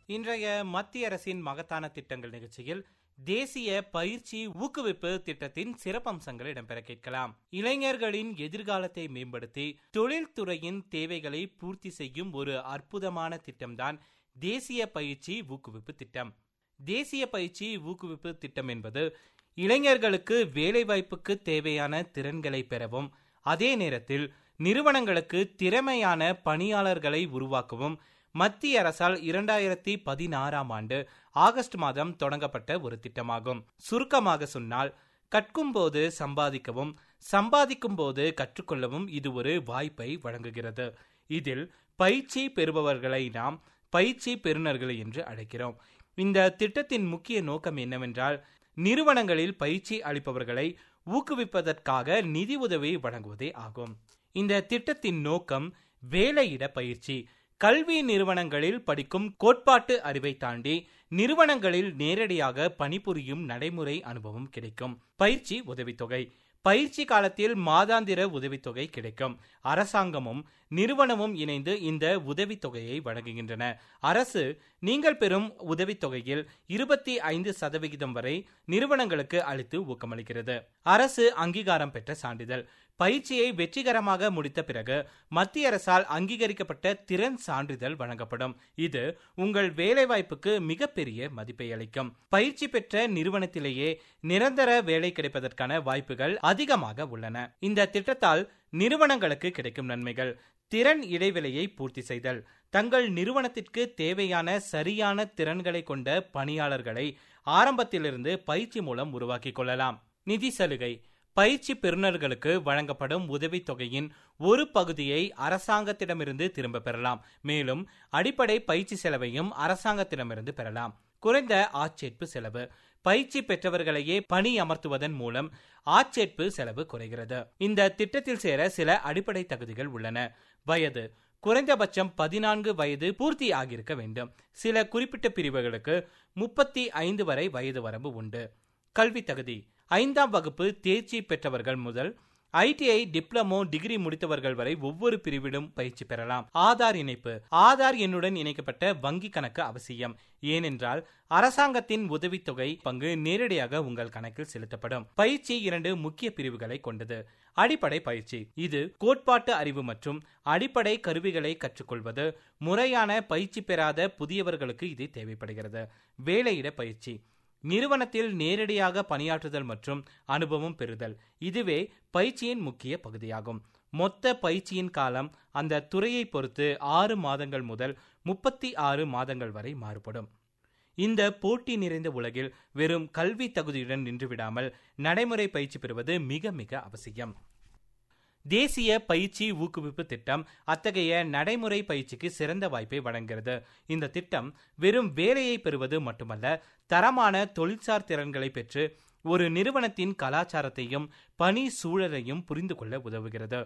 இன்றைய மத்திய அரசின் மகத்தான திட்டங்கள் நிகழ்ச்சியில் தேசிய பயிற்சி ஊக்குவிப்பு திட்டத்தின் சிறப்பம்சங்கள் இடம்பெற கேட்கலாம் இளைஞர்களின் எதிர்காலத்தை மேம்படுத்தி தொழில்துறையின் தேவைகளை பூர்த்தி செய்யும் ஒரு அற்புதமான திட்டம்தான் தேசிய பயிற்சி ஊக்குவிப்பு திட்டம் தேசிய பயிற்சி ஊக்குவிப்பு திட்டம் என்பது இளைஞர்களுக்கு வேலைவாய்ப்புக்கு தேவையான திறன்களை பெறவும் அதே நேரத்தில் நிறுவனங்களுக்கு திறமையான பணியாளர்களை உருவாக்கவும் மத்திய அரசால் இரண்டாயிரத்தி பதினாறாம் ஆண்டு ஆகஸ்ட் மாதம் தொடங்கப்பட்ட ஒரு திட்டமாகும் சுருக்கமாக சொன்னால் கற்கும் போது சம்பாதிக்கவும் சம்பாதிக்கும் போது கற்றுக்கொள்ளவும் இது ஒரு வாய்ப்பை வழங்குகிறது இதில் பயிற்சி பெறுபவர்களை நாம் பயிற்சி பெறுநர்கள் என்று அழைக்கிறோம் இந்த திட்டத்தின் முக்கிய நோக்கம் என்னவென்றால் நிறுவனங்களில் பயிற்சி அளிப்பவர்களை ஊக்குவிப்பதற்காக நிதி உதவி வழங்குவதே ஆகும் இந்த திட்டத்தின் நோக்கம் வேலையிட பயிற்சி கல்வி நிறுவனங்களில் படிக்கும் கோட்பாட்டு அறிவை தாண்டி நிறுவனங்களில் நேரடியாக பணிபுரியும் நடைமுறை அனுபவம் கிடைக்கும் பயிற்சி உதவித்தொகை பயிற்சி காலத்தில் மாதாந்திர உதவித்தொகை கிடைக்கும் அரசாங்கமும் நிறுவனமும் இணைந்து இந்த உதவித்தொகையை வழங்குகின்றன அரசு நீங்கள் பெறும் உதவித்தொகையில் இருபத்தி ஐந்து சதவிகிதம் வரை நிறுவனங்களுக்கு அளித்து ஊக்கமளிக்கிறது அரசு அங்கீகாரம் பெற்ற சான்றிதழ் பயிற்சியை வெற்றிகரமாக முடித்த பிறகு மத்திய அரசால் அங்கீகரிக்கப்பட்ட திறன் சான்றிதழ் வழங்கப்படும் இது உங்கள் வேலைவாய்ப்புக்கு மிகப்பெரிய மதிப்பை அளிக்கும் பயிற்சி பெற்ற நிறுவனத்திலேயே நிரந்தர வேலை கிடைப்பதற்கான வாய்ப்புகள் அதிகமாக உள்ளன இந்த திட்டத்தால் நிறுவனங்களுக்கு கிடைக்கும் நன்மைகள் திறன் இடைவெளியை பூர்த்தி செய்தல் தங்கள் நிறுவனத்திற்கு தேவையான சரியான திறன்களை கொண்ட பணியாளர்களை ஆரம்பத்திலிருந்து பயிற்சி மூலம் உருவாக்கிக் கொள்ளலாம் நிதி சலுகை பயிற்சி பெறுநர்களுக்கு வழங்கப்படும் உதவித்தொகையின் ஒரு பகுதியை அரசாங்கத்திடமிருந்து திரும்ப பெறலாம் மேலும் அடிப்படை பயிற்சி செலவையும் அரசாங்கத்திடமிருந்து பெறலாம் குறைந்த ஆட்சேர்ப்பு செலவு பயிற்சி பெற்றவர்களையே பணி அமர்த்துவதன் மூலம் ஆட்சேர்ப்பு செலவு குறைகிறது இந்த திட்டத்தில் சேர சில அடிப்படை தகுதிகள் உள்ளன வயது குறைந்தபட்சம் பதினான்கு வயது பூர்த்தி ஆகியிருக்க வேண்டும் சில குறிப்பிட்ட பிரிவுகளுக்கு முப்பத்தி ஐந்து வரை வயது வரம்பு உண்டு கல்வி தகுதி ஐந்தாம் வகுப்பு தேர்ச்சி பெற்றவர்கள் முதல் ஐடிஐ டிப்ளமோ டிகிரி முடித்தவர்கள் வரை ஒவ்வொரு பிரிவிலும் பயிற்சி பெறலாம் ஆதார் இணைப்பு ஆதார் எண்ணுடன் இணைக்கப்பட்ட வங்கி கணக்கு அவசியம் ஏனென்றால் அரசாங்கத்தின் உதவித்தொகை பங்கு நேரடியாக உங்கள் கணக்கில் செலுத்தப்படும் பயிற்சி இரண்டு முக்கிய பிரிவுகளை கொண்டது அடிப்படை பயிற்சி இது கோட்பாட்டு அறிவு மற்றும் அடிப்படை கருவிகளை கற்றுக்கொள்வது முறையான பயிற்சி பெறாத புதியவர்களுக்கு இது தேவைப்படுகிறது வேலையிட பயிற்சி நிறுவனத்தில் நேரடியாக பணியாற்றுதல் மற்றும் அனுபவம் பெறுதல் இதுவே பயிற்சியின் முக்கிய பகுதியாகும் மொத்த பயிற்சியின் காலம் அந்த துறையை பொறுத்து ஆறு மாதங்கள் முதல் முப்பத்தி ஆறு மாதங்கள் வரை மாறுபடும் இந்த போட்டி நிறைந்த உலகில் வெறும் கல்வி தகுதியுடன் நின்றுவிடாமல் நடைமுறை பயிற்சி பெறுவது மிக மிக அவசியம் தேசிய பயிற்சி ஊக்குவிப்பு திட்டம் அத்தகைய நடைமுறை பயிற்சிக்கு சிறந்த வாய்ப்பை வழங்குகிறது இந்த திட்டம் வெறும் வேலையை பெறுவது மட்டுமல்ல தரமான தொழிற்சார் திறன்களை பெற்று ஒரு நிறுவனத்தின் கலாச்சாரத்தையும் பணி சூழலையும் புரிந்து கொள்ள உதவுகிறது